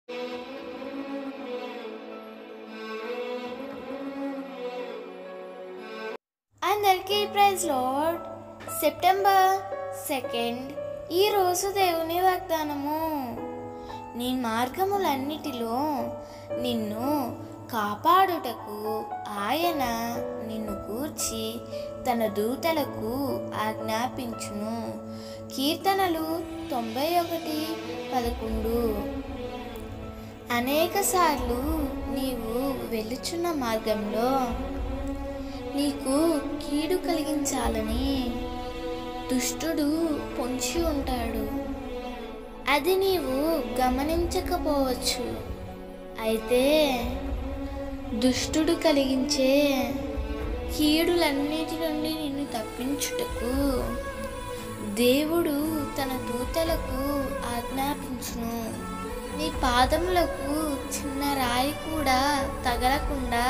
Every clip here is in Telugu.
అందరికీ ప్రైజ్ లార్డ్ సెప్టెంబర్ సెకండ్ ఈరోజు దేవుని వాగ్దానము నీ మార్గములన్నిటిలో నిన్ను కాపాడుటకు ఆయన నిన్ను కూర్చి తన దూతలకు ఆజ్ఞాపించును కీర్తనలు తొంభై ఒకటి పదకొండు అనేక సార్లు నీవు వెలుచున్న మార్గంలో నీకు కీడు కలిగించాలని దుష్టుడు పొంచి ఉంటాడు అది నీవు గమనించకపోవచ్చు అయితే దుష్టుడు కలిగించే కీడులన్నిటి నుండి నిన్ను తప్పించుటకు దేవుడు తన దూతలకు ఆజ్ఞాపించును నీ పాదములకు చిన్న రాయి కూడా తగలకుండా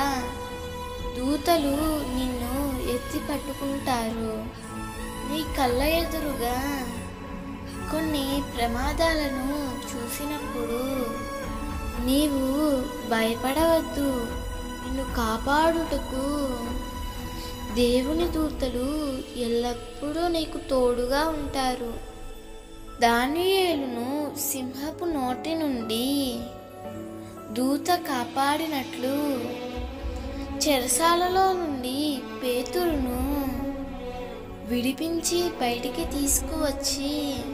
దూతలు నిన్ను ఎత్తి పట్టుకుంటారు నీ కళ్ళ ఎదురుగా కొన్ని ప్రమాదాలను చూసినప్పుడు నీవు భయపడవద్దు నిన్ను కాపాడుటకు దేవుని దూతలు ఎల్లప్పుడూ నీకు తోడుగా ఉంటారు దానియేలును సింహపు నోటి నుండి దూత కాపాడినట్లు చెరసాలలో నుండి పేతురును విడిపించి బయటికి తీసుకువచ్చి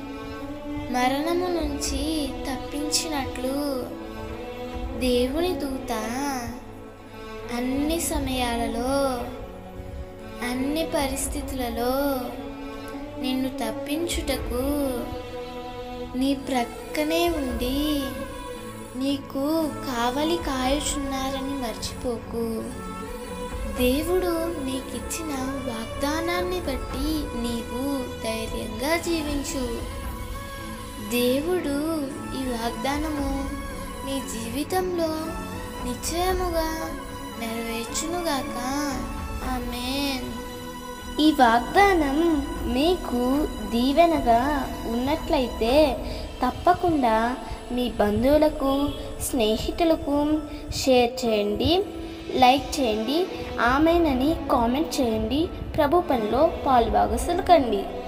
మరణము నుంచి తప్పించినట్లు దేవుని దూత అన్ని సమయాలలో అన్ని పరిస్థితులలో నిన్ను తప్పించుటకు నీ ప్రక్కనే ఉండి నీకు కావలి కాయుచున్నారని మర్చిపోకు దేవుడు నీకిచ్చిన వాగ్దానాన్ని బట్టి నీవు ధైర్యంగా జీవించు దేవుడు ఈ వాగ్దానము నీ జీవితంలో నిశ్చయముగా నెరవేర్చునుగాక ఆమెన్ ఈ వాగ్దానం మీకు దీవెనగా ఉన్నట్లయితే తప్పకుండా మీ బంధువులకు స్నేహితులకు షేర్ చేయండి లైక్ చేయండి ఆమెనని కామెంట్ చేయండి ప్రభు పనిలో పాలుభాగసులు కండి